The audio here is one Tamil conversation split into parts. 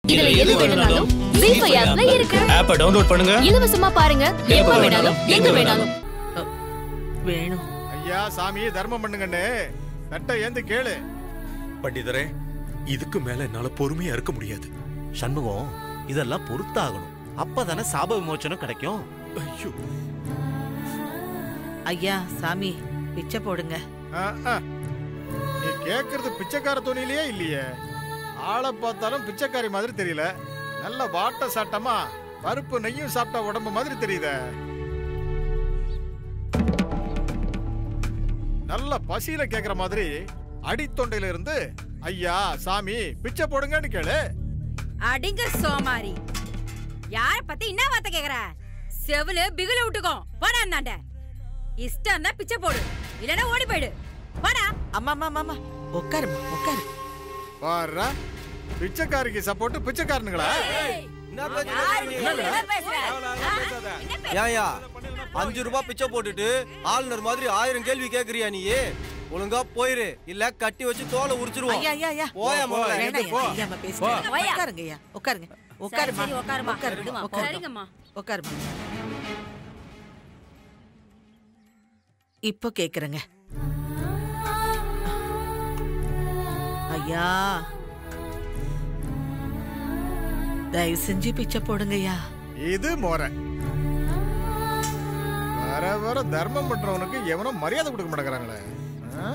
இதுல எது வேணும்னாலும் ஜீஃபை ஆப்ல இருக்கு ஆப்பை டவுன்லோட் பண்ணுங்க இலவசமா பாருங்க எப்ப வேணாலும் எங்க வேணாலும் வேணும் ஐயா சாமி தர்மம் பண்ணுங்கன்னு நட்டை ஏந்து கேளு பண்டிதரே இதுக்கு மேல என்னால பொறுமையா இருக்க முடியாது சண்முகம் இதெல்லாம் பொறுத்தாகணும் அப்பதானே சாப விமோச்சனம் கிடைக்கும் ஐயோ ஐயா சாமி பிச்சை போடுங்க ஆ, ஆ. நீ கேக்குறது பிச்சைக்கார துணியிலேயே இல்லையே ஆளை பார்த்தாலும் பிச்சைக்காரி மாதிரி தெரியல நல்ல வாட்ட சாட்டமா பருப்பு நெய்யும் சாப்பிட்ட உடம்பு மாதிரி தெரியுதே நல்ல பசியில கேக்குற மாதிரி அடித்தொண்டையில இருந்து ஐயா சாமி பிச்சை போடுங்கன்னு கேளு அடிங்க சோமாரி யார பத்தி என்ன வார்த்தை கேக்குற செவுல பிகுல விட்டுக்கோ போடா அந்தாண்ட இஷ்டம் தான் பிச்சை போடு இல்லனா ஓடி போயிடு போடா அம்மா அம்மா அம்மா, அம்மா உட்காருமா உட்காரு பாரு பிச்சைக்காரிக்கு சப்போர்ட் பிச்சைக்காரனுங்களா ஏயா அஞ்சு ரூபாய் பிச்சை போட்டுட்டு ஆளுநர் மாதிரி ஆயிரம் கேள்வி கேக்குறியா நீ ஒழுங்கா போயிரு இல்ல கட்டி வச்சு தோலை உரிச்சிருவோம் ஐயா ஐயா ஐயா போயா முதல்ல. வேணாம் ஐயா, ஐயாம்மா பேசுங்க. போயா. உட்காருங்க ஐயா உட்காருங்க உட்காருமா சரி, உட்காருமா. உட்காருமா விடுமா, உட்காருமா சரிங்கம்மா. உட்காருமா இப்போ கேக்குறேங்க ஐயா தயவு செஞ்சு பிச்சை போடுங்க ஐயா இது மோரை வர வர தர்மம் பண்றவனுக்கு எவனும் மரியாதை கொடுக்க மாட்டேங்கிறாங்களே ஆ?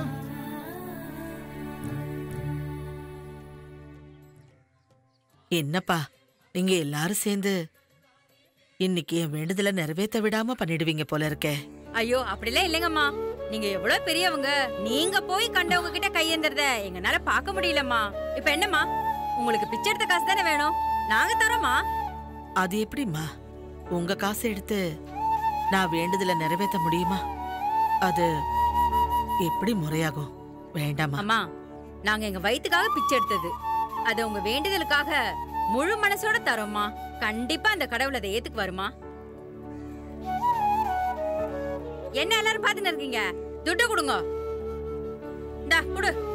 என்னப்பா நீங்க எல்லாரும் சேர்ந்து இன்னைக்கு என் வேண்டுதலை நிறைவேற்ற விடாம பண்ணிடுவீங்க போல இருக்கே ஐயோ அப்படிலாம் இல்லைங்கம்மா நீங்க எவ்வளவு பெரியவங்க நீங்க போய் கண்டவங்க கிட்ட கையேந்திரத எங்கனால பார்க்க முடியலம்மா இப்ப என்னம்மா உங்களுக்கு பிச்சை எடுத்த காசு தானே வேணும் நாங்க தரோம்மா அது எப்படிம்மா உங்க காசை எடுத்து நான் வேண்டுதலை நிறைவேற்ற முடியுமா அது எப்படி முறையாகும் வேண்டாமா அம்மா நாங்க எங்க வயித்துக்காக பிச்சை எடுத்தது அது உங்க வேண்டுதலுக்காக முழு மனசோட தரோம்மா கண்டிப்பா அந்த கடவுள் அதை ஏத்துக்கு வருமா என்ன எல்லாரும் பாத்துன்னு இருக்கீங்க துட்டு கொடுங்க இந்தா குடு